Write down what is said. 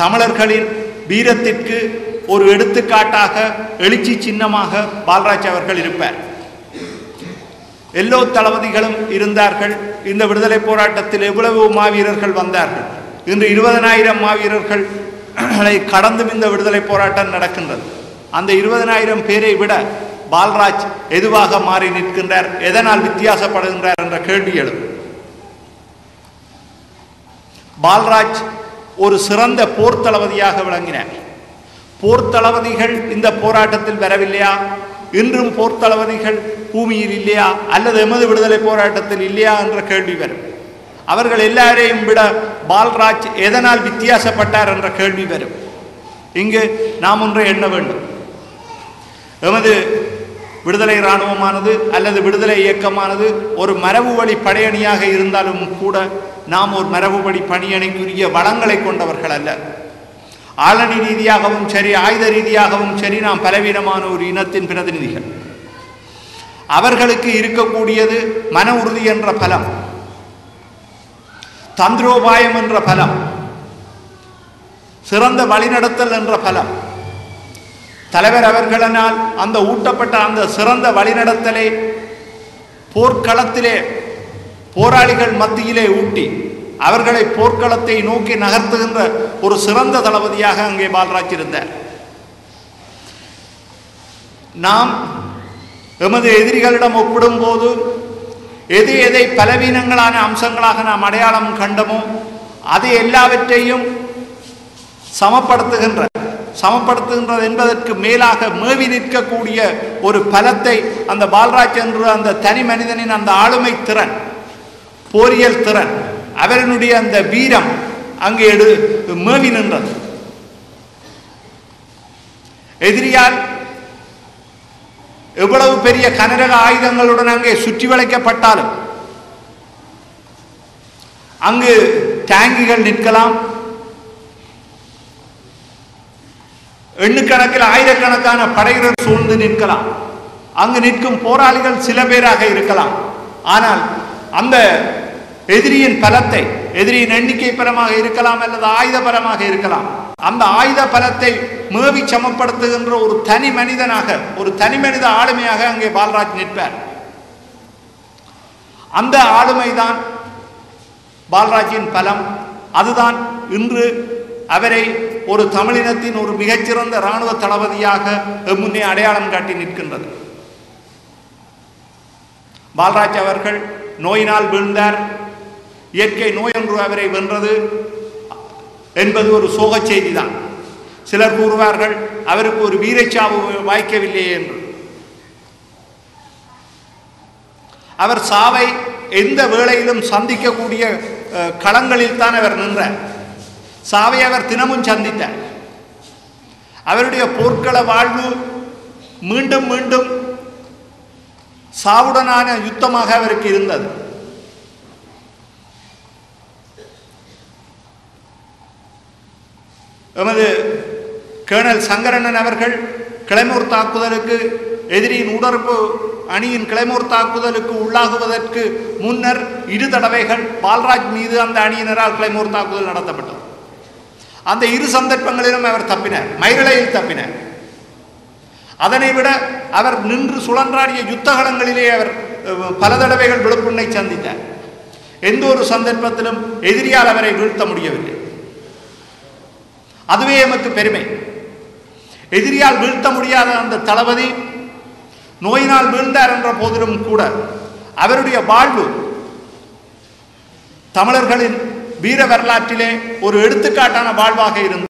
தமிழர்களின் வீரத்திற்கு ஒரு எடுத்துக்காட்டாக எழுச்சி சின்னமாக பால்ராஜ் அவர்கள் இருப்பார் எல்லோ தளபதிகளும் இருந்தார்கள் இந்த விடுதலை போராட்டத்தில் எவ்வளவு மாவீரர்கள் வந்தார்கள் இன்று இருபதனாயிரம் மாவீரர்களை கடந்தும் இந்த விடுதலை போராட்டம் நடக்கின்றது அந்த இருபதனாயிரம் பேரை விட பால்ராஜ் எதுவாக மாறி நிற்கின்றார் எதனால் வித்தியாசப்படுகின்றார் என்ற கேள்வி எழும் பால்ராஜ் ஒரு சிறந்த போர் தளபதியாக விளங்கினார் போர் தளபதிகள் இந்த போராட்டத்தில் வரவில்லையா இன்றும் போர் தளபதிகள் பூமியில் இல்லையா அல்லது எமது விடுதலை போராட்டத்தில் இல்லையா என்ற கேள்வி வரும் அவர்கள் எல்லாரையும் விட பால்ராஜ் எதனால் வித்தியாசப்பட்டார் என்ற கேள்வி வரும் இங்கு நாம் ஒன்றை எண்ண வேண்டும் எமது விடுதலை இராணுவமானது அல்லது விடுதலை இயக்கமானது ஒரு மரபு வழி படையணியாக இருந்தாலும் கூட நாம் ஒரு மரபு வழி பணியணிக்குரிய வளங்களை கொண்டவர்கள் அல்ல ஆளணி ரீதியாகவும் சரி ஆயுத ரீதியாகவும் சரி நாம் பலவீனமான ஒரு இனத்தின் பிரதிநிதிகள் அவர்களுக்கு இருக்கக்கூடியது மன உறுதி என்ற பலம் தந்திரோபாயம் என்ற பலம் சிறந்த வழிநடத்தல் என்ற பலம் தலைவர் அவர்களினால் அந்த ஊட்டப்பட்ட அந்த சிறந்த வழிநடத்தலை போர்க்களத்திலே போராளிகள் மத்தியிலே ஊட்டி அவர்களை போர்க்களத்தை நோக்கி நகர்த்துகின்ற ஒரு சிறந்த தளபதியாக அங்கே பால்ராஜ் இருந்தார் நாம் எமது எதிரிகளிடம் ஒப்பிடும்போது எது எதை பலவீனங்களான அம்சங்களாக நாம் அடையாளம் கண்டமோ அது எல்லாவற்றையும் சமப்படுத்துகின்ற சமப்படுத்துகின்றது என்பதற்கு மேலாக மேவி நிற்கக்கூடிய ஒரு பலத்தை அந்த பால்ராஜ் என்று அந்த தனி மனிதனின் அந்த ஆளுமை திறன் போரியல் திறன் அவரனுடைய அந்த வீரம் அங்கே எடு மேவி நின்றது எதிரியால் எவ்வளவு பெரிய கனரக ஆயுதங்களுடன் அங்கே சுற்றி வளைக்கப்பட்டாலும் அங்கு டேங்குகள் நிற்கலாம் எண்ணுக்கணக்கில் ஆயிரக்கணக்கான படைகள் சூழ்ந்து நிற்கலாம் அங்கு நிற்கும் போராளிகள் சில பேராக இருக்கலாம் ஆனால் அந்த எதிரியின் பலத்தை எதிரியின் எண்ணிக்கை பலமாக இருக்கலாம் அல்லது ஆயுத பலமாக இருக்கலாம் அந்த ஆயுத பலத்தை மேவி சமப்படுத்துகின்ற ஒரு தனி மனிதனாக ஒரு தனி மனித ஆளுமையாக அங்கே பால்ராஜ் நிற்பார் அந்த ஆளுமைதான் பால்ராஜின் பலம் அதுதான் இன்று அவரை ஒரு தமிழினத்தின் ஒரு மிகச்சிறந்த இராணுவ தளபதியாக முன்னே அடையாளம் காட்டி நிற்கின்றது பால்ராஜ் அவர்கள் நோயினால் வீழ்ந்தார் இயற்கை நோய் ஒன்று அவரை வென்றது என்பது ஒரு சோகச் செய்திதான் சிலர் கூறுவார்கள் அவருக்கு ஒரு வீரச்சாவு வாய்க்கவில்லையே என்று அவர் சாவை எந்த வேளையிலும் சந்திக்கக்கூடிய அஹ், களங்களில் தான் அவர் நின்றார் சாவை அவர் தினமும் சந்தித்தார் அவருடைய போர்க்கள வாழ்வு மீண்டும் மீண்டும் சாவுடனான யுத்தமாக அவருக்கு இருந்தது எமது கேர்னல் சங்கரண்ணன் அவர்கள் கிளைமூர் தாக்குதலுக்கு எதிரியின் உடற்பு அணியின் கிளைமூர் தாக்குதலுக்கு உள்ளாகுவதற்கு முன்னர் இரு தடவைகள் பால்ராஜ் மீது அந்த அணியினரால் கிளைமூர் தாக்குதல் நடத்தப்பட்டது அந்த இரு சந்தர்ப்பங்களிலும் அவர் தப்பினார் மயிரலையில் தப்பினார் அதனை விட அவர் நின்று சுழன்றாடிய யுத்தகலங்களிலே அவர் அஹ், பல தடவைகள் விழுப்புண்ணை சந்தித்தார் எந்த ஒரு சந்தர்ப்பத்திலும் எதிரியால் அவரை வீழ்த்த முடியவில்லை அதுவே எமக்கு பெருமை எதிரியால் வீழ்த்த முடியாத அந்த தளபதி நோயினால் வீழ்ந்தார் என்ற போதிலும் கூட அவருடைய வாழ்வு தமிழர்களின் வீர வரலாற்றிலே ஒரு எடுத்துக்காட்டான வாழ்வாக இருந்தது